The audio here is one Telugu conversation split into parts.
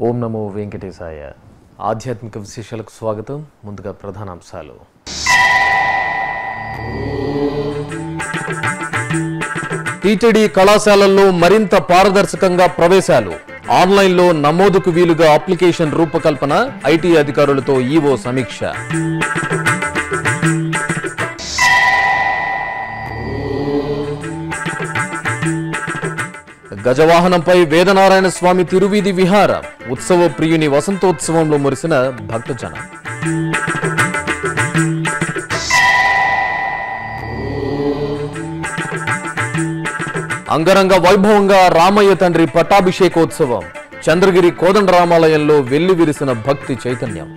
ఓం నమో వెంకటేశాయ ఆధ్యాత్మిక విశేషాలకు స్వాగతం ముందుగా ప్రధానాంశాలు టీటీడీ కళాశాలల్లో మరింత పారదర్శకంగా ప్రవేశాలు ఆన్లైన్లో నమోదుకు వీలుగా అప్లికేషన్ రూపకల్పన ఐటీ అధికారులతో ఈవో సమీక్ష గజవాహనంపై వేదనారాయణ స్వామి తిరువీధి విహారం ఉత్సవ ప్రియుని వసంతోత్సవంలో మురిసిన భక్తజనం అంగరంగ వైభవంగా రామయ్య తండ్రి పట్టాభిషేకోత్సవం చంద్రగిరి కోదండరామాలయంలో వెల్లి విరిసిన భక్తి చైతన్యం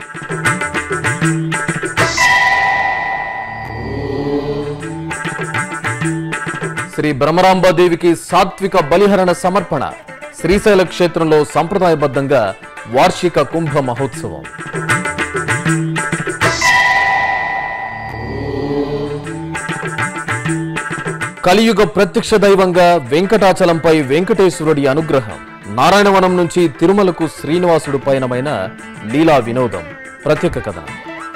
శ్రీ బ్రహ్మరాంబాదేవికి సాత్విక బలిహరణ సమర్పణ శ్రీశైల క్షేత్రంలో సంప్రదాయబద్ధంగా వార్షిక కుంభ మహోత్సవం కలియుగ ప్రత్యక్ష దైవంగా వెంకటాచలంపై వెంకటేశ్వరుడి అనుగ్రహం నారాయణవనం నుంచి తిరుమలకు శ్రీనివాసుడు పయనమైన లీలా వినోదం ప్రత్యేక కథనం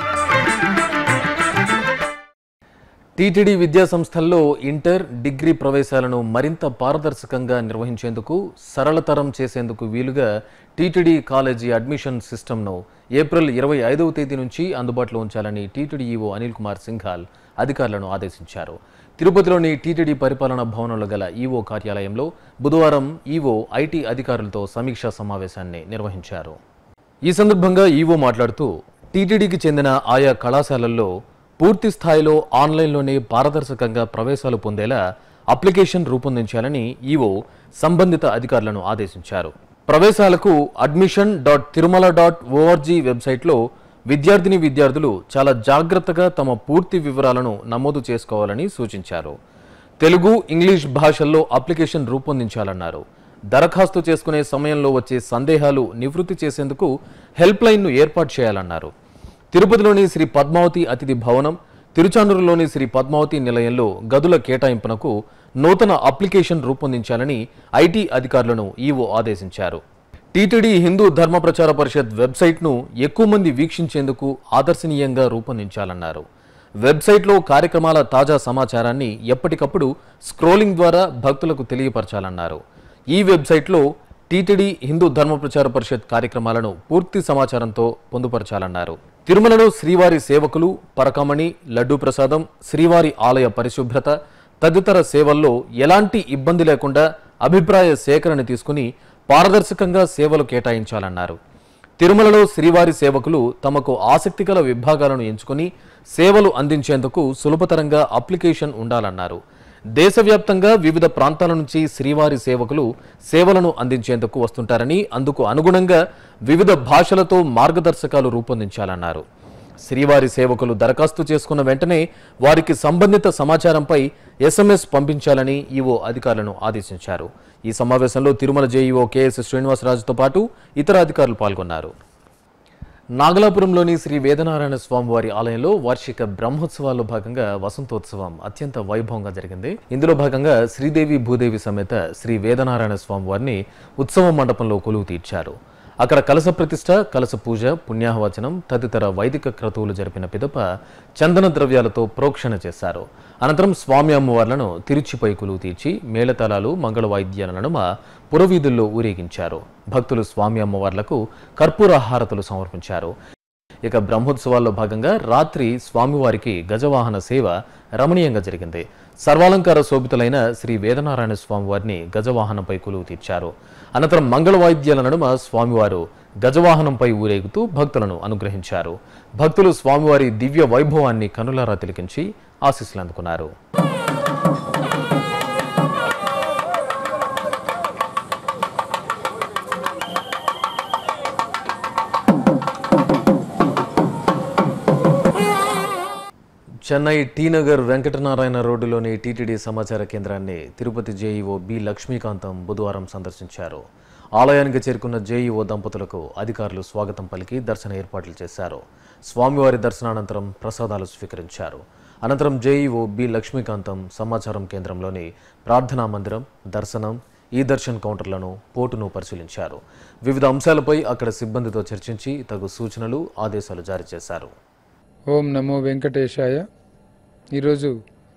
టీటీడీ విద్యా సంస్థల్లో ఇంటర్ డిగ్రీ ప్రవేశాలను మరింత పారదర్శకంగా నిర్వహించేందుకు సరళతరం చేసేందుకు వీలుగా టీటీడీ కాలేజీ అడ్మిషన్ సిస్టమ్ను ఏప్రిల్ ఇరవై ఐదవ తేదీ నుంచి అందుబాటులో ఉంచాలని టీటీడీ ఈవో అనిల్ కుమార్ సింఘాల్ అధికారులను ఆదేశించారు తిరుపతిలోని టీటీడీ పరిపాలనా భవనంలో గల ఈవో కార్యాలయంలో బుధవారం ఈవో ఐటీ అధికారులతో సమీక్షా సమావేశాన్ని నిర్వహించారు ఈ సందర్భంగా ఈవో మాట్లాడుతూ టీటీడీకి చెందిన ఆయా కళాశాలల్లో పూర్తి స్థాయిలో ఆన్లైన్లోనే పారదర్శకంగా ప్రవేశాలు పొందేలా అప్లికేషన్ రూపొందించాలని ఈవో సంబంధిత అధికారులను ఆదేశించారు ప్రవేశాలకు admission dot Tirumala dot ORG వెబ్సైట్లో విద్యార్థిని విద్యార్థులు చాలా జాగ్రత్తగా తమ పూర్తి వివరాలను నమోదు చేసుకోవాలని సూచించారు తెలుగు ఇంగ్లీష్ భాషల్లో అప్లికేషన్ రూపొందించాలన్నారు దరఖాస్తు చేసుకునే సమయంలో వచ్చే సందేహాలు నివృత్తి చేసేందుకు హెల్ప్ లైన్ను ఏర్పాటు చేయాలన్నారు తిరుపతిలోని శ్రీ పద్మావతి అతిథి భవనం తిరుచానూరులోని శ్రీ పద్మావతి నిలయంలో గదుల కేటాయింపునకు నూతన అప్లికేషన్ రూపొందించాలని ఐటీ అధికారులను ఈవో ఆదేశించారు టీటీడీ హిందూ ధర్మ ప్రచార పరిషత్ వెబ్సైట్ను ఎక్కువ మంది వీక్షించేందుకు ఆదర్శనీయంగా రూపొందించాలన్నారు వెబ్సైట్లో కార్యక్రమాల తాజా సమాచారాన్ని ఎప్పటికప్పుడు స్క్రోలింగ్ ద్వారా భక్తులకు తెలియపరచాలన్నారు ఈ వెబ్సైట్లో టీటీడీ హిందూ ధర్మ ప్రచార పరిషత్ కార్యక్రమాలను పూర్తి సమాచారంతో పొందుపరచాలన్నారు తిరుమలలో శ్రీవారి సేవకులు పరకమణి లడ్డూ ప్రసాదం శ్రీవారి ఆలయ పరిశుభ్రత తదితర సేవల్లో ఎలాంటి ఇబ్బంది లేకుండా అభిప్రాయ సేకరణ తీసుకుని పారదర్శకంగా సేవలు కేటాయించాలన్నారు తిరుమలలో శ్రీవారి సేవకులు తమకు ఆసక్తిగల విభాగాలను ఎంచుకుని సేవలు అందించేందుకు సులభతరంగా అప్లికేషన్ ఉండాలన్నారు దేశవ్యాప్తంగా వివిధ ప్రాంతాల నుంచి శ్రీవారి సేవకులు సేవలను అందించేందుకు వస్తుంటారని అందుకు అనుగుణంగా వివిధ భాషలతో మార్గదర్శకాలు రూపొందించాలన్నారు శ్రీవారి సేవకులు దరఖాస్తు చేసుకున్న వెంటనే వారికి సంబంధిత సమాచారంపై ఎస్ఎంఎస్ పంపించాలని ఈవో అధికారులను ఆదేశించారు ఈ సమావేశంలో తిరుమల జేఈఓ కెఎస్ శ్రీనివాసరాజుతో పాటు ఇతర అధికారులు పాల్గొన్నారు నాగలాపురంలోని శ్రీ వేదనారాయణ స్వామివారి ఆలయంలో వార్షిక బ్రహ్మోత్సవాల్లో భాగంగా వసంతోత్సవం అత్యంత వైభవంగా జరిగింది ఇందులో భాగంగా శ్రీదేవి భూదేవి సమేత శ్రీ వేదనారాయణ స్వామివారిని ఉత్సవ మండపంలో కొలువు తీర్చారు అక్కడ కలస ప్రతిష్ట కలస పూజ పుణ్యాహవచనం తదితర వైదిక క్రతువులు జరిపిన పిదప చందన ద్రవ్యాలతో ప్రోక్షణ చేశారు అనంతరం స్వామి అమ్మవార్లను తిరుచిపై కొలువు తీర్చి మేళతాళాలు మంగళ వాయిద్యాల నడుమ పురవీధుల్లో ఊరేగించారు భక్తులు స్వామి అమ్మవార్లకు కర్పూర హారతులు సమర్పించారు ఇక బ్రహ్మోత్సవాల్లో భాగంగా రాత్రి స్వామివారికి గజవాహన సేవ రమణీయంగా జరిగింది సర్వాలంకార శోభితులైన శ్రీ వేదనారాయణ స్వామివారిని గజవాహనంపై కొలువు తీర్చారు అనంతరం మంగళ వాయిద్యాల నడుమ స్వామివారు గజవాహనంపై ఊరేగుతూ భక్తులను అనుగ్రహించారు భక్తులు స్వామివారి దివ్య వైభవాన్ని కనులారా తిలకించి ఆశీస్సులు అందుకున్నారు చెన్నై టీనగర్ వెంకటనారాయణ రోడ్డులోని టీటీడీ సమాచార కేంద్రాన్ని తిరుపతి జేఈఓ బి లక్ష్మీకాంతం బుధవారం సందర్శించారు ఆలయానికి చేరుకున్న జేఈఓ దంపతులకు అధికారులు స్వాగతం పలికి దర్శన ఏర్పాట్లు చేశారు స్వామివారి దర్శనానంతరం ప్రసాదాలు స్వీకరించారు అనంతరం జేఈఓ బి లక్ష్మీకాంతం సమాచారం కేంద్రంలోని ప్రార్థనా మందిరం దర్శనం ఈ దర్శన్ కౌంటర్లను పోర్టును పరిశీలించారు వివిధ అంశాలపై అక్కడ సిబ్బందితో చర్చించి తగు సూచనలు ఆదేశాలు జారీ చేశారు ఓం నమో వెంకటేశాయ ఈరోజు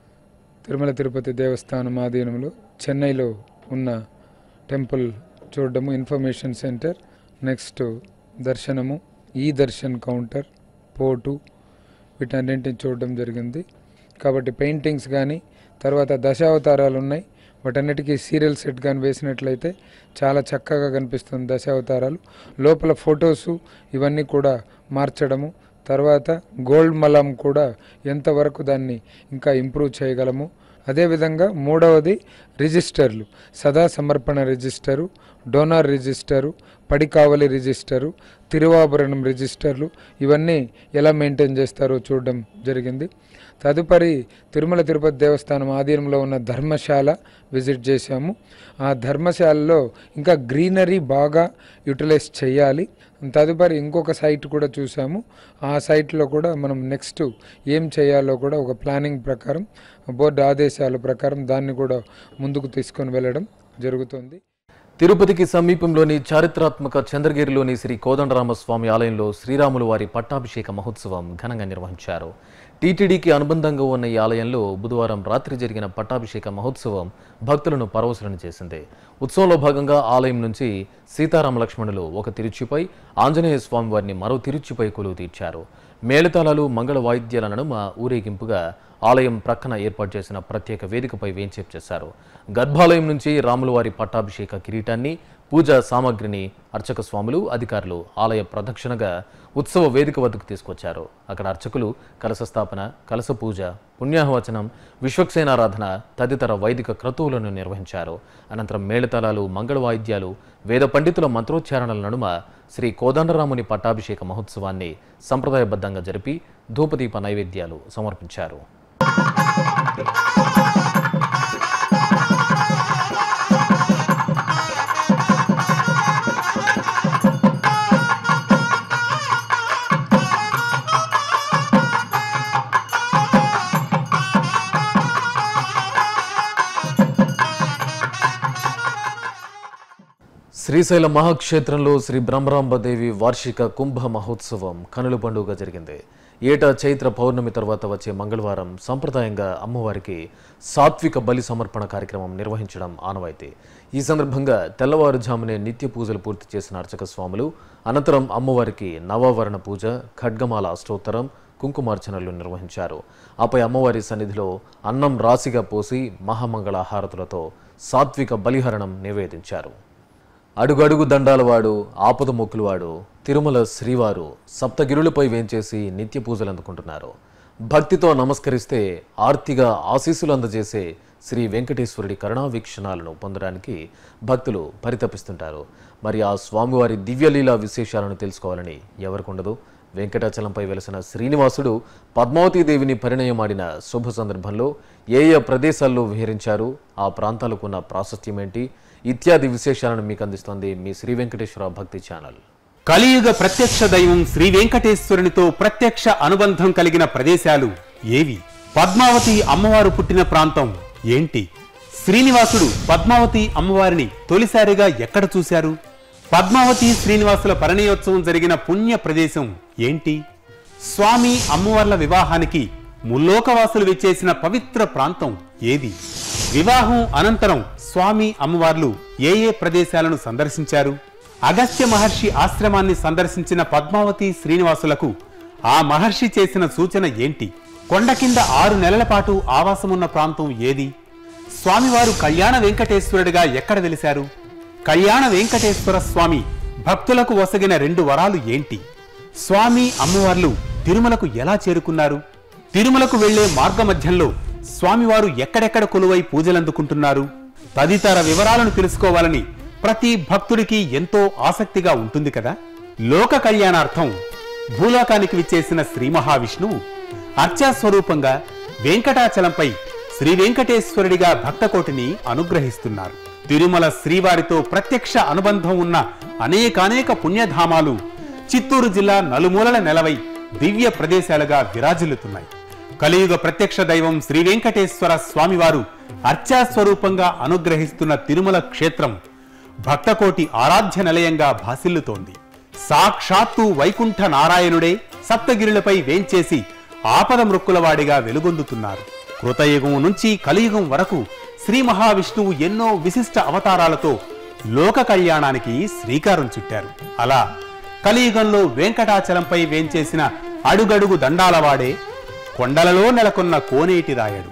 తిరుమల తిరుపతి దేవస్థానం ఆధీనంలో చెన్నైలో ఉన్న టెంపుల్ చూడడము ఇన్ఫర్మేషన్ సెంటర్ నెక్స్ట్ దర్శనము ఈ దర్శన్ కౌంటర్ పోర్టు వీటన్నింటిని చూడడం జరిగింది కాబట్టి పెయింటింగ్స్ కానీ తర్వాత దశావతారాలు ఉన్నాయి వాటన్నిటికీ సీరియల్ సెట్ కానీ వేసినట్లయితే చాలా చక్కగా కనిపిస్తుంది దశావతారాలు లోపల ఫొటోసు ఇవన్నీ కూడా మార్చడము తర్వాత గోల్డ్ మలం కూడా ఎంతవరకు దాన్ని ఇంకా ఇంప్రూవ్ చేయగలము అదేవిధంగా మూడవది రిజిస్టర్లు సదా సమర్పణ రిజిస్టరు డోనార్ రిజిస్టరు పడికావలి రిజిస్టరు తిరువాభరణం రిజిస్టర్లు ఇవన్నీ ఎలా మెయింటైన్ చేస్తారో చూడడం జరిగింది తదుపరి తిరుమల తిరుపతి దేవస్థానం ఆధీనంలో ఉన్న ధర్మశాల విజిట్ చేశాము ఆ ధర్మశాలలో ఇంకా గ్రీనరీ బాగా యూటిలైజ్ చేయాలి తదుపరి ఇంకొక సైట్ కూడా చూసాము ఆ సైట్లో కూడా మనం నెక్స్ట్ ఏం చేయాలో కూడా ఒక ప్లానింగ్ ప్రకారం బోర్డు ఆదేశాల ప్రకారం దాన్ని కూడా ముందుకు తీసుకొని వెళ్ళడం జరుగుతుంది తిరుపతికి సమీపంలోని చారిత్రాత్మక చంద్రగిరిలోని శ్రీ కోదండరామస్వామి ఆలయంలో శ్రీరాములు వారి పట్టాభిషేక మహోత్సవం ఘనంగా నిర్వహించారు టీటీడీకి అనుబంధంగా ఉన్న ఈ ఆలయంలో బుధవారం రాత్రి జరిగిన పట్టాభిషేక మహోత్సవం భక్తులను పరవశులను చేసింది ఉత్సవంలో భాగంగా ఆలయం నుంచి సీతారామ లక్ష్మణులు ఒక తిరుచిపై ఆంజనేయ స్వామి వారిని మరో తిరుచిపై కొలువు తీర్చారు మేళతాళాలు మంగళ వాయిద్యాల నడుమ ఊరేగింపుగా ఆలయం ప్రక్కన ఏర్పాటు చేసిన ప్రత్యేక వేదికపై వేంచేపు చేశారు గర్భాలయం నుంచి రాములవారి పట్టాభిషేక కిరీటాన్ని పూజా సామాగ్రిని అర్చక స్వాములు అధికారులు ఆలయ ప్రదక్షిణగా ఉత్సవ వేదిక వద్దకు తీసుకొచ్చారు అక్కడ అర్చకులు కలశ స్థాపన కలశ పూజ పుణ్యాహవచనం విశ్వక్సేనారాధన తదితర వైదిక క్రతువులను నిర్వహించారు అనంతరం మేళతాళాలు మంగళ వాయిద్యాలు వేద పండితుల మంత్రోచ్చారణల నడుమ శ్రీ కోదండరాముని పట్టాభిషేక మహోత్సవాన్ని సంప్రదాయబద్ధంగా జరిపి ధూపదీప నైవేద్యాలు సమర్పించారు శ్రీశైల మహాక్షేత్రంలో శ్రీ బ్రహ్మరాంబదేవి వార్షిక కుంభ మహోత్సవం కనుల పండుగ జరిగింది ఏటా చైత్ర పౌర్ణమి తర్వాత వచ్చే మంగళవారం సంప్రదాయంగా అమ్మవారికి సాత్విక బలి సమర్పణ కార్యక్రమం నిర్వహించడం ఆనవాయితీ ఈ సందర్భంగా తెల్లవారుజామునే నిత్య పూజలు పూర్తి చేసిన అర్చక స్వాములు అనంతరం అమ్మవారికి నవావరణ పూజ ఖడ్గమాల అష్టోత్తరం కుంకుమార్చనలు నిర్వహించారు ఆపై అమ్మవారి సన్నిధిలో అన్నం రాశిగా పోసి మహామంగళ హారతులతో సాత్విక బలిహరణం నివేదించారు అడుగడుగు దండాలవాడు ఆపద మొక్కులవాడు తిరుమల శ్రీవారు సప్తగిరులపై వేంచేసి నిత్య పూజలు అందుకుంటున్నారు భక్తితో నమస్కరిస్తే ఆర్తిగా ఆశీస్సులు అందజేసే శ్రీ వెంకటేశ్వరుడి కరుణా వీక్షణాలను పొందడానికి భక్తులు పరితపిస్తుంటారు మరి ఆ స్వామివారి దివ్యలీలా విశేషాలను తెలుసుకోవాలని ఎవరికుండదు వెంకటాచలంపై వెలసిన శ్రీనివాసుడు పద్మావతీదేవిని పరిణయమాడిన శుభ సందర్భంలో ఏ ఏ ప్రదేశాల్లో విహరించారు ఆ ప్రాంతాలకు ఉన్న ప్రాశస్త్యం ఏంటి ఇత్యాది విశేషాలను మీకు అందిస్తోంది మీ శ్రీ వెంకటేశ్వర భక్తి ఛానల్ కలియుగ ప్రత్యక్ష దైవం శ్రీ వెంకటేశ్వరునితో ప్రత్యక్ష అనుబంధం కలిగిన ప్రదేశాలు ఏవి పద్మావతి అమ్మవారు పుట్టిన ప్రాంతం ఏంటి శ్రీనివాసుడు పద్మావతి అమ్మవారిని తొలిసారిగా ఎక్కడ చూశారు పద్మావతి శ్రీనివాసుల పరిణయోత్సవం జరిగిన పుణ్య ప్రదేశం ఏంటి స్వామి అమ్మవార్ల వివాహానికి ముల్లోకవాసులు విచ్చేసిన పవిత్ర ప్రాంతం ఏది వివాహం అనంతరం స్వామి అమ్మవార్లు ఏ ఏ ప్రదేశాలను సందర్శించారు అగస్త్య మహర్షి ఆశ్రమాన్ని సందర్శించిన పద్మావతి శ్రీనివాసులకు ఆ మహర్షి చేసిన సూచన ఏంటి కొండ కింద ఆరు నెలల పాటు ఆవాసమున్న ప్రాంతం ఏది స్వామివారు కళ్యాణ వెంకటేశ్వరుడిగా ఎక్కడ వెలిశారు కళ్యాణ వెంకటేశ్వర స్వామి భక్తులకు వసగిన రెండు వరాలు ఏంటి స్వామి అమ్మవార్లు తిరుమలకు ఎలా చేరుకున్నారు తిరుమలకు వెళ్లే మార్గమధ్యంలో స్వామివారు ఎక్కడెక్కడ కొలువై పూజలందుకుంటున్నారు తదితర వివరాలను తెలుసుకోవాలని ప్రతి భక్తుడికి ఎంతో ఆసక్తిగా ఉంటుంది కదా లోక కళ్యాణార్థం భూలోకానికి విచ్చేసిన శ్రీ మహావిష్ణువు అర్చాస్వరూపంగా వెంకటాచలంపై శ్రీ వెంకటేశ్వరుడిగా భక్తకోటిని అనుగ్రహిస్తున్నారు తిరుమల శ్రీవారితో ప్రత్యక్ష అనుబంధం ఉన్న అనేకానేక పుణ్యధామాలు చిత్తూరు జిల్లా నలుమూలల నెలవై దివ్య ప్రదేశాలుగా విరాజిల్లుతున్నాయి కలియుగ ప్రత్యక్ష దైవం శ్రీ వెంకటేశ్వర స్వామివారు అర్చా స్వరూపంగా అనుగ్రహిస్తున్న తిరుమల క్షేత్రం భక్తకోటి ఆరాధ్య నిలయంగా భాసిల్లుతోంది సాక్షాత్తు వైకుంఠ నారాయణుడే సప్తగిరులపై వేంచేసి ఆపద మృక్కులవాడిగా వెలుగొందుతున్నారు కృతయుగం నుంచి కలియుగం వరకు శ్రీ మహావిష్ణువు ఎన్నో విశిష్ట అవతారాలతో లోక కళ్యాణానికి శ్రీకారం చుట్టారు అలా కలియుగంలో వెంకటాచలంపై వేంచేసిన అడుగడుగు దండాలవాడే కొండలలో నెలకొన్న కోనేటి రాయడు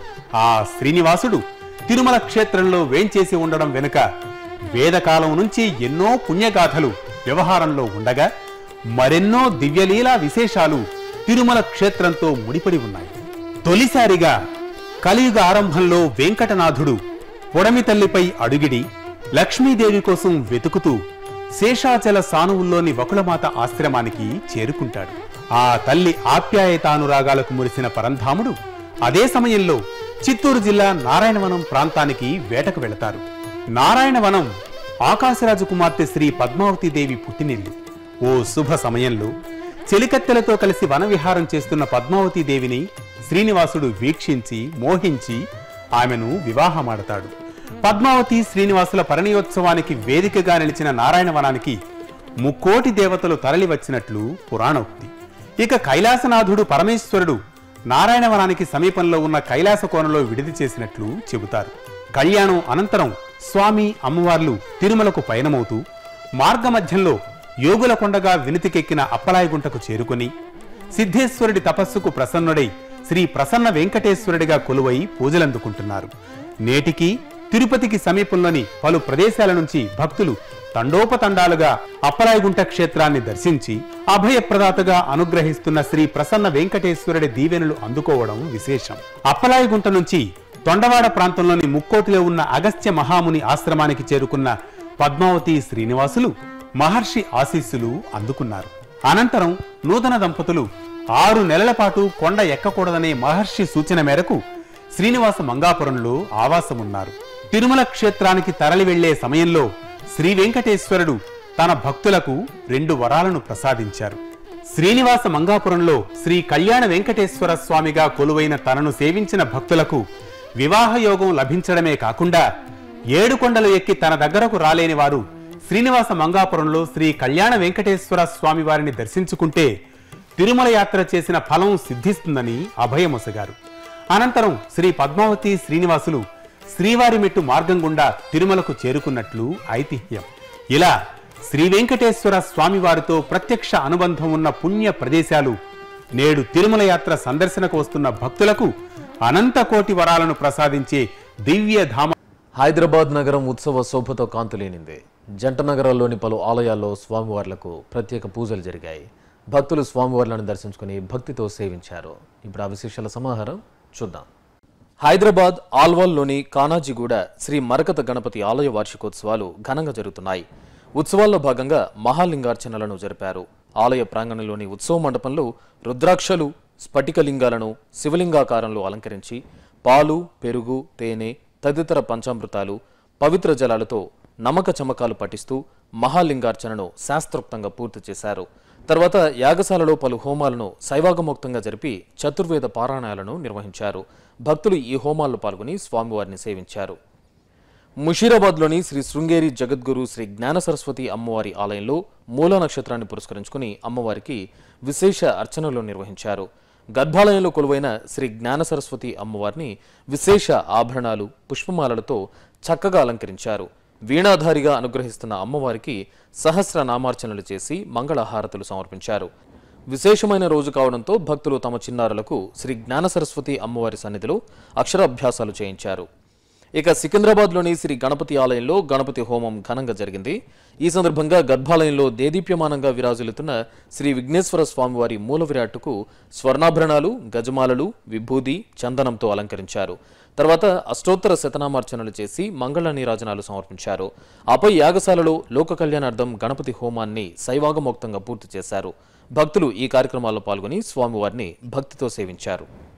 ఆ శ్రీనివాసుడు తిరుమల క్షేత్రంలో వేంచేసి ఉండడం వెనుక వేదకాలం నుంచి ఎన్నో పుణ్యగాథలు వ్యవహారంలో ఉండగా మరెన్నో దివ్యలీలా విశేషాలు తిరుమల క్షేత్రంతో ముడిపడి ఉన్నాయి తొలిసారిగా కలియుగ ఆరంభంలో వెంకటనాథుడు పొడమి తల్లిపై అడుగిడి లక్ష్మీదేవి కోసం వెతుకుతూ శేషాచల సానువుల్లోని వకులమాత ఆశ్రమానికి చేరుకుంటాడు ఆ తల్లి ఆప్యాయతానురాగాలకు మురిసిన పరంధాముడు అదే సమయంలో చిత్తూరు జిల్లా నారాయణవనం ప్రాంతానికి వేటకు వెళతారు నారాయణవనం ఆకాశరాజు కుమార్తె శ్రీ పద్మావతీదేవి పుట్టినిల్లు ఓ శుభ సమయంలో చెలికత్తెలతో కలిసి వనవిహారం చేస్తున్న పద్మావతీదేవిని శ్రీనివాసుడు వీక్షించి మోహించి ఆమెను వివాహమాడతాడు పద్మావతి శ్రీనివాసుల పరిణయోత్సవానికి వేదికగా నిలిచిన నారాయణవనానికి ముక్కోటి దేవతలు తరలి వచ్చినట్లు పురాణోక్తి ఇక కైలాసనాథుడు పరమేశ్వరుడు నారాయణవనానికి సమీపంలో ఉన్న కైలాస కోనలో విడిది చేసినట్లు చెబుతారు కళ్యాణం అనంతరం స్వామి అమ్మవార్లు తిరుమలకు పయనమవుతూ మార్గమధ్యంలో యోగుల కొండగా వినితికెక్కిన అప్పలాయగుంటకు చేరుకుని సిద్ధేశ్వరుడి తపస్సుకు ప్రసన్నుడై శ్రీ ప్రసన్న వెంకటేశ్వరుడిగా కొలువై పూజలందుకుంటున్నారు నేటికి తిరుపతికి సమీపంలోని పలు ప్రదేశాల నుంచి భక్తులు తండోపతండాలుగా అప్పలాయగుంట క్షేత్రాన్ని దర్శించి అభయప్రదాతగా అనుగ్రహిస్తున్న శ్రీ ప్రసన్న వెంకటేశ్వరుడి దీవెనలు అందుకోవడం విశేషం అప్పలాయగుంట నుంచి తొండవాడ ప్రాంతంలోని ముక్కోటిలో ఉన్న అగస్త్య మహాముని ఆశ్రమానికి చేరుకున్న పద్మావతి శ్రీనివాసులు మహర్షి ఆశీస్సులు అందుకున్నారు అనంతరం నూతన దంపతులు ఆరు నెలల పాటు కొండ ఎక్కకూడదనే మహర్షి సూచన మేరకు శ్రీనివాస మంగాపురంలో ఆవాసమున్నారు తిరుమల క్షేత్రానికి తరలి వెళ్లే సమయంలో శ్రీ వెంకటేశ్వరుడు తన భక్తులకు రెండు వరాలను ప్రసాదించారు శ్రీనివాస మంగాపురంలో శ్రీ కళ్యాణ వెంకటేశ్వర స్వామిగా కొలువైన తనను సేవించిన భక్తులకు వివాహ యోగం లభించడమే కాకుండా ఏడు కొండలు ఎక్కి తన దగ్గరకు రాలేని వారు శ్రీనివాస మంగాపురంలో శ్రీ కళ్యాణ వెంకటేశ్వర స్వామి వారిని దర్శించుకుంటే తిరుమల యాత్ర చేసిన ఫలం సిద్ధిస్తుందని అభయమొసగారు అనంతరం శ్రీ పద్మావతి శ్రీనివాసులు శ్రీవారి మెట్టు మార్గం గుండా తిరుమలకు చేరుకున్నట్లు ఐతిహ్యం ఇలా శ్రీ వెంకటేశ్వర స్వామివారితో ప్రత్యక్ష అనుబంధం ఉన్న పుణ్య ప్రదేశాలు నేడు తిరుమల యాత్ర సందర్శనకు వస్తున్న భక్తులకు అనంత కోటి వరాలను ప్రసాదించే దివ్య ధామ హైదరాబాద్ నగరం ఉత్సవ శోభతో కాంతులేనింది జంట నగరాల్లోని పలు ఆలయాల్లో స్వామివార్లకు ప్రత్యేక పూజలు జరిగాయి భక్తులు స్వామివార్లను దర్శించుకుని భక్తితో సేవించారు ఇప్పుడు ఆ విశేషాల సమాహారం చూద్దాం హైదరాబాద్ ఆల్వాల్లోని కానాజీగూడ శ్రీ మరకత గణపతి ఆలయ వార్షికోత్సవాలు ఘనంగా జరుగుతున్నాయి ఉత్సవాల్లో భాగంగా మహాలింగార్చనలను జరిపారు ఆలయ ప్రాంగణంలోని ఉత్సవ మండపంలో రుద్రాక్షలు స్ఫటికలింగాలను శివలింగాకారంలో అలంకరించి పాలు పెరుగు తేనె తదితర పంచామృతాలు పవిత్ర జలాలతో నమక చమకాలు పఠిస్తూ మహాలింగార్చనను శాస్త్రోక్తంగా పూర్తి చేశారు తర్వాత యాగశాలలో పలు హోమాలను శైవాగమోక్తంగా జరిపి చతుర్వేద పారాయణాలను నిర్వహించారు భక్తులు ఈ హోమాల్లో పాల్గొని స్వామివారిని సేవించారు ముషీరాబాద్లోని శ్రీ శృంగేరి జగద్గురు శ్రీ జ్ఞాన సరస్వతి అమ్మవారి ఆలయంలో మూల నక్షత్రాన్ని పురస్కరించుకుని అమ్మవారికి విశేష అర్చనలు నిర్వహించారు గర్భాలయంలో కొలువైన శ్రీ జ్ఞాన సరస్వతి అమ్మవారిని విశేష ఆభరణాలు పుష్పమాలలతో చక్కగా అలంకరించారు వీణాధారిగా అనుగ్రహిస్తున్న అమ్మవారికి సహస్ర నామార్చనలు చేసి మంగళహారతులు సమర్పించారు విశేషమైన రోజు కావడంతో భక్తులు తమ చిన్నారులకు శ్రీ జ్ఞాన సరస్వతి అమ్మవారి సన్నిధిలో అక్షరాభ్యాసాలు చేయించారు ఇక సికింద్రాబాద్లోని శ్రీ గణపతి ఆలయంలో గణపతి హోమం ఘనంగా జరిగింది ఈ సందర్భంగా గర్భాలయంలో దేదీప్యమానంగా విరాజిల్లుతున్న శ్రీ విఘ్నేశ్వర స్వామివారి మూల విరాట్టుకు స్వర్ణాభరణాలు గజమాలలు విభూది చందనంతో అలంకరించారు తర్వాత అష్టోత్తర శతనామార్చనలు చేసి మంగళ నీరాజనాలు సమర్పించారు ఆపై యాగశాలలో లోక కళ్యాణార్థం గణపతి హోమాన్ని శైవాగమోక్తంగా పూర్తి చేశారు భక్తులు ఈ కార్యక్రమాల్లో పాల్గొని స్వామివారిని భక్తితో సేవించారు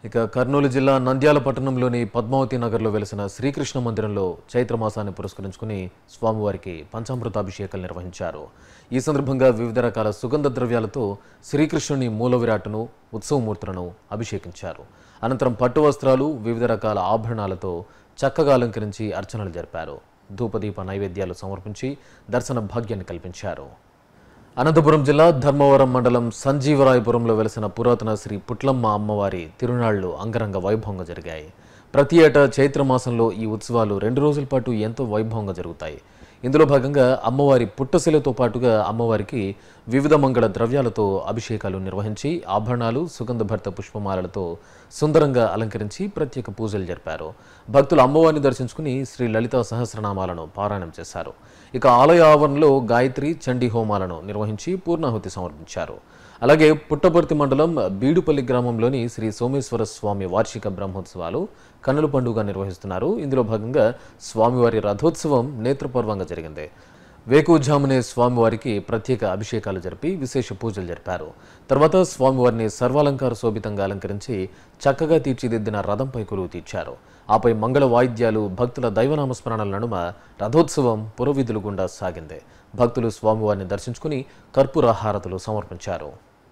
ఇక కర్నూలు జిల్లా నంద్యాల పట్టణంలోని పద్మావతి నగర్లో వెలిసిన శ్రీకృష్ణ మందిరంలో చైత్రమాసాన్ని పురస్కరించుకుని స్వామివారికి పంచామృతాభిషేకాలు నిర్వహించారు ఈ సందర్భంగా వివిధ రకాల సుగంధ ద్రవ్యాలతో శ్రీకృష్ణుని మూల విరాట్ను ఉత్సవమూర్తులను అభిషేకించారు అనంతరం పట్టు వస్త్రాలు వివిధ రకాల ఆభరణాలతో చక్కగా అలంకరించి అర్చనలు జరిపారు ధూపదీప నైవేద్యాలు సమర్పించి దర్శన భాగ్యాన్ని కల్పించారు అనంతపురం జిల్లా ధర్మవరం మండలం సంజీవరాయపురంలో వెలిసిన పురాతన శ్రీ పుట్లమ్మ అమ్మవారి తిరునాళ్లు అంగరంగ వైభవంగా జరిగాయి ప్రతి ఏటా చైత్రమాసంలో ఈ ఉత్సవాలు రెండు రోజుల పాటు ఎంతో వైభవంగా జరుగుతాయి ఇందులో భాగంగా అమ్మవారి పుట్టశిలతో పాటుగా అమ్మవారికి వివిధ మంగళ ద్రవ్యాలతో అభిషేకాలు నిర్వహించి ఆభరణాలు సుగంధభరిత పుష్పమాలలతో సుందరంగా అలంకరించి ప్రత్యేక పూజలు జరిపారు భక్తులు అమ్మవారిని దర్శించుకుని శ్రీ లలితా సహస్రనామాలను పారాయణం చేశారు ఇక ఆలయ ఆవరణలో గాయత్రి చండీ హోమాలను నిర్వహించి పూర్ణాహుతి సమర్పించారు అలాగే పుట్టపర్తి మండలం బీడుపల్లి గ్రామంలోని శ్రీ సోమేశ్వర స్వామి వార్షిక బ్రహ్మోత్సవాలు కన్నుల పండుగ నిర్వహిస్తున్నారు ఇందులో భాగంగా స్వామివారి రథోత్సవం నేత్రపర్వంగా జరిగింది వేకుజామునే స్వామివారికి ప్రత్యేక అభిషేకాలు జరిపి విశేష పూజలు జరిపారు తర్వాత స్వామివారిని సర్వాలంకార శోభితంగా అలంకరించి చక్కగా తీర్చిదిద్దిన రథంపై కొలువు తీర్చారు ఆపై మంగళ వాయిద్యాలు భక్తుల దైవనామస్మరణల నడుమ రథోత్సవం పురవీధులు గుండా సాగింది భక్తులు స్వామివారిని దర్శించుకుని కర్పూర హారతులు సమర్పించారు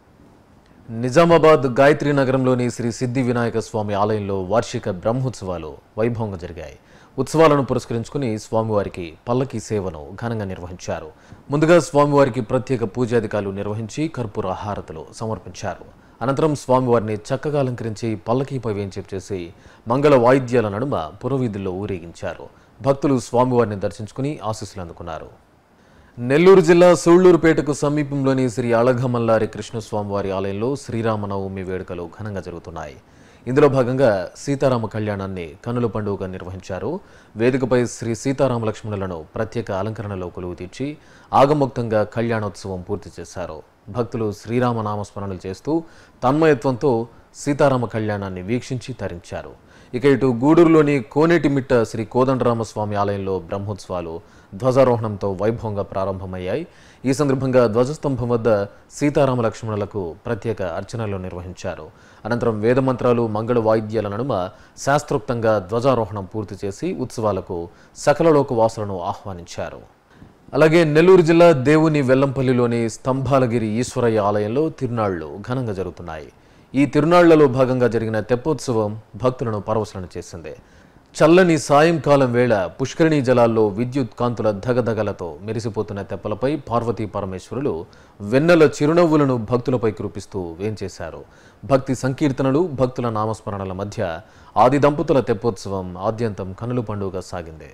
నిజామాబాద్ గాయత్రి నగరంలోని శ్రీ సిద్ధి వినాయక స్వామి ఆలయంలో వార్షిక బ్రహ్మోత్సవాలు వైభవంగా జరిగాయి ఉత్సవాలను పురస్కరించుకుని స్వామివారికి పల్లకి సేవను ఘనంగా నిర్వహించారు ముందుగా స్వామివారికి ప్రత్యేక పూజాధికారులు నిర్వహించి కర్పూర హారతులు సమర్పించారు అనంతరం స్వామివారిని చక్కగా అలంకరించి పల్లకీపై వేంచేపు చేసి మంగళ వాయిద్యాల నడుమ పురవీధుల్లో ఊరేగించారు భక్తులు స్వామివారిని దర్శించుకుని ఆశీస్సులు అందుకున్నారు నెల్లూరు జిల్లా సూళ్లూరుపేటకు సమీపంలోని శ్రీ అళఘమల్లారి కృష్ణస్వామివారి ఆలయంలో శ్రీరామనవమి వేడుకలు ఘనంగా జరుగుతున్నాయి ఇందులో భాగంగా సీతారామ కళ్యాణాన్ని కనుల పండుగగా నిర్వహించారు వేదికపై శ్రీ సీతారామ లక్ష్మణులను ప్రత్యేక అలంకరణలో కొలువు తీర్చి ఆగమోక్తంగా కళ్యాణోత్సవం పూర్తి చేశారు భక్తులు శ్రీరామ నామస్మరణలు చేస్తూ తన్మయత్వంతో సీతారామ కళ్యాణాన్ని వీక్షించి తరించారు ఇక ఇటు గూడూరులోని కోనేటిమిట్ట శ్రీ కోదండరామస్వామి ఆలయంలో బ్రహ్మోత్సవాలు ధ్వజారోహణంతో వైభవంగా ప్రారంభమయ్యాయి ఈ సందర్భంగా ధ్వజస్తంభం వద్ద సీతారామ లక్ష్మణులకు ప్రత్యేక అర్చనలు నిర్వహించారు అనంతరం వేదమంత్రాలు మంగళ వాయిద్యాల నడుమ శాస్త్రోక్తంగా ధ్వజారోహణం పూర్తి చేసి ఉత్సవాలకు సకలలోక వాసులను ఆహ్వానించారు అలాగే నెల్లూరు జిల్లా దేవుని వెల్లంపల్లిలోని స్తంభాలగిరి ఈశ్వరయ్య ఆలయంలో తిరునాళ్లు ఘనంగా జరుగుతున్నాయి ఈ తిరునాళ్లలో భాగంగా జరిగిన తెప్పోత్సవం భక్తులను పరవశలను చేసింది చల్లని సాయంకాలం వేళ పుష్కరిణీ జలాల్లో విద్యుత్ కాంతుల ధగధగలతో మెరిసిపోతున్న తెప్పలపై పార్వతీ పరమేశ్వరులు వెన్నెల చిరునవ్వులను భక్తులపై కురిపిస్తూ వేంచేశారు భక్తి సంకీర్తనలు భక్తుల నామస్మరణల మధ్య ఆది దంపతుల తెప్పోత్సవం ఆద్యంతం కనుల పండుగ సాగింది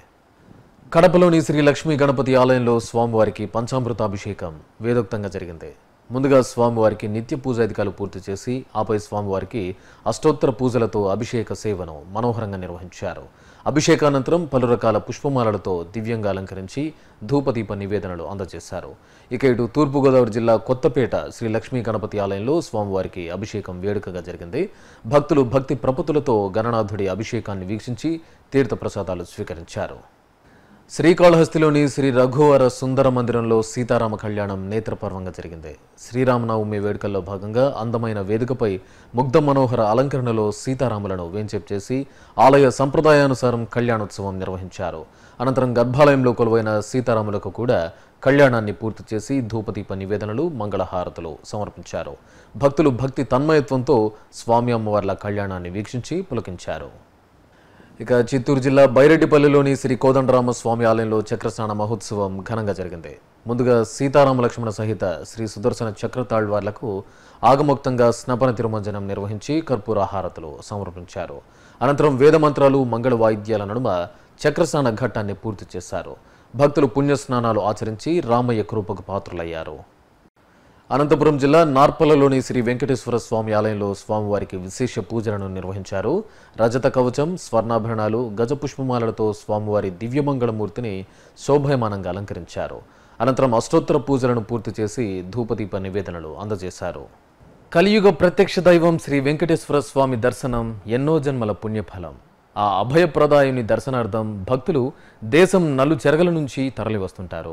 కడపలోని శ్రీ లక్ష్మీ గణపతి ఆలయంలో స్వామివారికి పంచామృతాభిషేకం వేదోక్తంగా జరిగింది ముందుగా స్వామివారికి నిత్య పూజాధికారులు పూర్తి చేసి ఆపై స్వామివారికి అష్టోత్తర పూజలతో అభిషేక సేవను మనోహరంగా నిర్వహించారు అభిషేకానంతరం పలు రకాల పుష్పమాలలతో దివ్యంగా అలంకరించి ధూపదీప నివేదనలు అందజేశారు ఇక ఇటు తూర్పుగోదావరి జిల్లా కొత్తపేట శ్రీ లక్ష్మీ గణపతి ఆలయంలో స్వామివారికి అభిషేకం వేడుకగా జరిగింది భక్తులు భక్తి ప్రపతులతో గణనాథుడి అభిషేకాన్ని వీక్షించి తీర్థప్రసాదాలు స్వీకరించారు శ్రీకాళహస్తిలోని శ్రీ రఘువర సుందర మందిరంలో సీతారామ కళ్యాణం నేత్రపర్వంగా జరిగింది శ్రీరామనవమి వేడుకల్లో భాగంగా అందమైన వేదికపై ముగ్ధ మనోహర అలంకరణలో సీతారాములను వేంచేపు చేసి ఆలయ సంప్రదాయానుసారం కళ్యాణోత్సవం నిర్వహించారు అనంతరం గర్భాలయంలో కొలువైన సీతారాములకు కూడా కళ్యాణాన్ని పూర్తి చేసి ధూపదీప నివేదనలు మంగళహారతులు సమర్పించారు భక్తులు భక్తి తన్మయత్వంతో స్వామి అమ్మవార్ల కళ్యాణాన్ని వీక్షించి పులకించారు ఇక చిత్తూరు జిల్లా బైరెడ్డిపల్లిలోని శ్రీ కోదండరామ స్వామి ఆలయంలో చక్రస్నాన మహోత్సవం ఘనంగా జరిగింది ముందుగా సీతారామ లక్ష్మణ సహిత శ్రీ సుదర్శన చక్ర తాళ్వార్లకు ఆగమోక్తంగా స్నపన తిరుమంజనం నిర్వహించి కర్పూర హారతులు సమర్పించారు అనంతరం వేదమంత్రాలు మంగళ వాయిద్యాల నడుమ చక్రస్నాన ఘట్టాన్ని పూర్తి చేశారు భక్తులు పుణ్యస్నానాలు ఆచరించి రామయ్య కృపకు పాత్రులయ్యారు అనంతపురం జిల్లా నార్పలలోని శ్రీ వెంకటేశ్వర స్వామి ఆలయంలో స్వామివారికి విశేష పూజలను నిర్వహించారు రజత కవచం స్వర్ణాభరణాలు గజపుష్పమాలలతో స్వామివారి దివ్యమంగళమూర్తిని శోభయమానంగా అలంకరించారు అనంతరం అష్టోత్తర పూజలను పూర్తి చేసి ధూపదీప నివేదనలు అందజేశారు కలియుగ ప్రత్యక్ష దైవం శ్రీ వెంకటేశ్వర స్వామి దర్శనం ఎన్నో జన్మల పుణ్యఫలం ఆ అభయప్రదాయుని దర్శనార్థం భక్తులు దేశం నలు చెరగల నుంచి తరలి వస్తుంటారు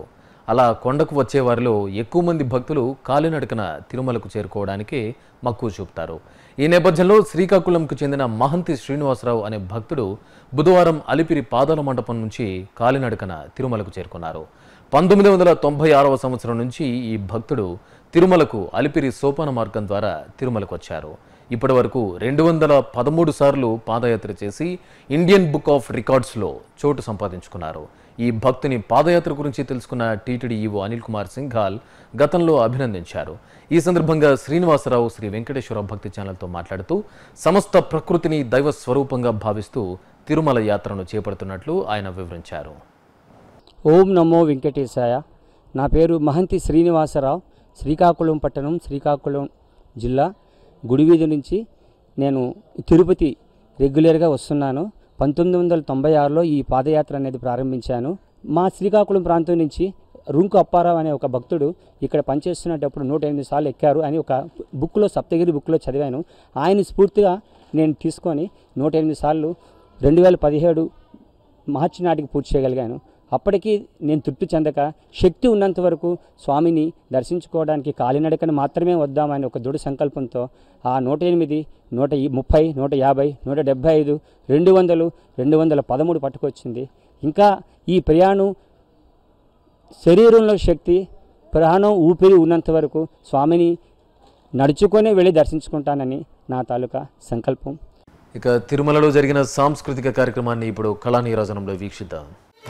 అలా కొండకు వచ్చే వారిలో ఎక్కువ మంది భక్తులు కాలినడకన తిరుమలకు చేరుకోవడానికి మక్కువ చూపుతారు ఈ నేపథ్యంలో శ్రీకాకుళంకు చెందిన మహంతి శ్రీనివాసరావు అనే భక్తుడు బుధవారం అలిపిరి పాదాల మండపం నుంచి కాలినడకన తిరుమలకు చేరుకున్నారు పంతొమ్మిది వందల తొంభై ఆరవ సంవత్సరం నుంచి ఈ భక్తుడు తిరుమలకు అలిపిరి సోపాన మార్గం ద్వారా తిరుమలకు వచ్చారు ఇప్పటి వరకు రెండు వందల పదమూడు సార్లు పాదయాత్ర చేసి ఇండియన్ బుక్ ఆఫ్ రికార్డ్స్లో చోటు సంపాదించుకున్నారు ఈ భక్తుని పాదయాత్ర గురించి తెలుసుకున్న టీటీడీ ఈవో అనిల్ కుమార్ సింఘాల్ గతంలో అభినందించారు ఈ సందర్భంగా శ్రీనివాసరావు శ్రీ వెంకటేశ్వర భక్తి ఛానల్తో మాట్లాడుతూ సమస్త ప్రకృతిని దైవ స్వరూపంగా భావిస్తూ తిరుమల యాత్రను చేపడుతున్నట్లు ఆయన వివరించారు ఓం నమో వెంకటేశాయ నా పేరు మహంతి శ్రీనివాసరావు శ్రీకాకుళం పట్టణం శ్రీకాకుళం జిల్లా గుడివీధి నుంచి నేను తిరుపతి రెగ్యులర్గా వస్తున్నాను పంతొమ్మిది వందల తొంభై ఆరులో ఈ పాదయాత్ర అనేది ప్రారంభించాను మా శ్రీకాకుళం ప్రాంతం నుంచి రుంకు అప్పారావు అనే ఒక భక్తుడు ఇక్కడ పనిచేస్తున్నప్పుడు నూట ఎనిమిది సార్లు ఎక్కారు అని ఒక బుక్లో సప్తగిరి బుక్లో చదివాను ఆయన స్ఫూర్తిగా నేను తీసుకొని నూట ఎనిమిది సార్లు రెండు వేల పదిహేడు మార్చి నాటికి పూర్తి చేయగలిగాను అప్పటికి నేను తృప్తి చెందక శక్తి ఉన్నంత వరకు స్వామిని దర్శించుకోవడానికి కాలినడకన మాత్రమే వద్దామని ఒక దృఢ సంకల్పంతో ఆ నూట ఎనిమిది నూట ఈ- ముప్పై నూట యాభై నూట డెబ్భై ఐదు రెండు వందలు రెండు వందల పదమూడు పట్టుకొచ్చింది ఇంకా ఈ ప్రయాణం శరీరంలో శక్తి ప్రాణం ఊపిరి ఉన్నంత వరకు స్వామిని నడుచుకొనే వెళ్ళి దర్శించుకుంటానని నా తాలూకా సంకల్పం ఇక తిరుమలలో జరిగిన సాంస్కృతిక కార్యక్రమాన్ని ఇప్పుడు కళా నీరాజనంలో వీక్షిద్దాం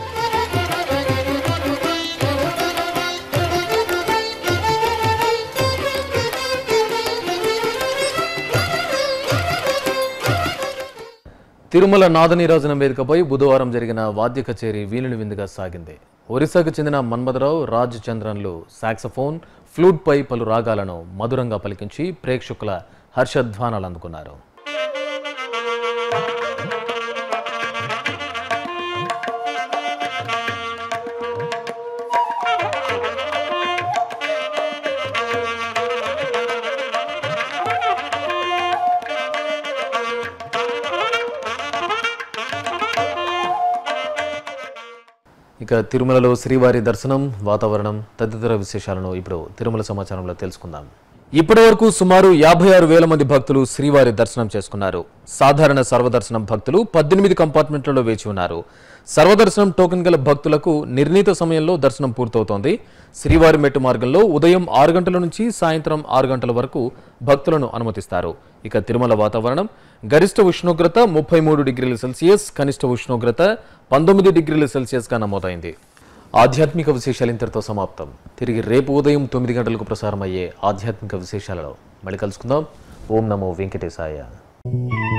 తిరుమల నాదనీరాజనం వేదికపై బుధవారం జరిగిన వాద్య కచేరీ వీణుని విందుగా సాగింది ఒరిస్సాకు చెందిన మన్మథరావు రాజ్ చంద్రన్లు సాక్సఫోన్ ఫ్లూట్పై పలు రాగాలను మధురంగా పలికించి ప్రేక్షకుల హర్షధ్వానాలు అందుకున్నారు ఇక తిరుమలలో శ్రీవారి దర్శనం వాతావరణం తదితర విశేషాలను ఇప్పుడు తిరుమల సమాచారంలో తెలుసుకుందాం ఇప్పటి వరకు సుమారు యాభై ఆరు వేల మంది భక్తులు శ్రీవారి దర్శనం చేసుకున్నారు సాధారణ సర్వదర్శనం భక్తులు పద్దెనిమిది కంపార్ట్మెంట్లలో వేచి ఉన్నారు సర్వదర్శనం టోకెన్ గల భక్తులకు నిర్ణీత సమయంలో దర్శనం పూర్తవుతోంది శ్రీవారి మెట్టు మార్గంలో ఉదయం ఆరు గంటల నుంచి సాయంత్రం ఆరు గంటల వరకు భక్తులను అనుమతిస్తారు ఇక తిరుమల వాతావరణం గరిష్ట ఉష్ణోగ్రత ముప్పై మూడు డిగ్రీల సెల్సియస్ కనిష్ట ఉష్ణోగ్రత పంతొమ్మిది డిగ్రీల సెల్సియస్గా నమోదైంది ఆధ్యాత్మిక విశేషాలు ఇంతటితో సమాప్తం తిరిగి రేపు ఉదయం తొమ్మిది గంటలకు ప్రసారం అయ్యే ఆధ్యాత్మిక విశేషాలలో మళ్ళీ కలుసుకుందాం ఓం నమో వెంకటేశాయ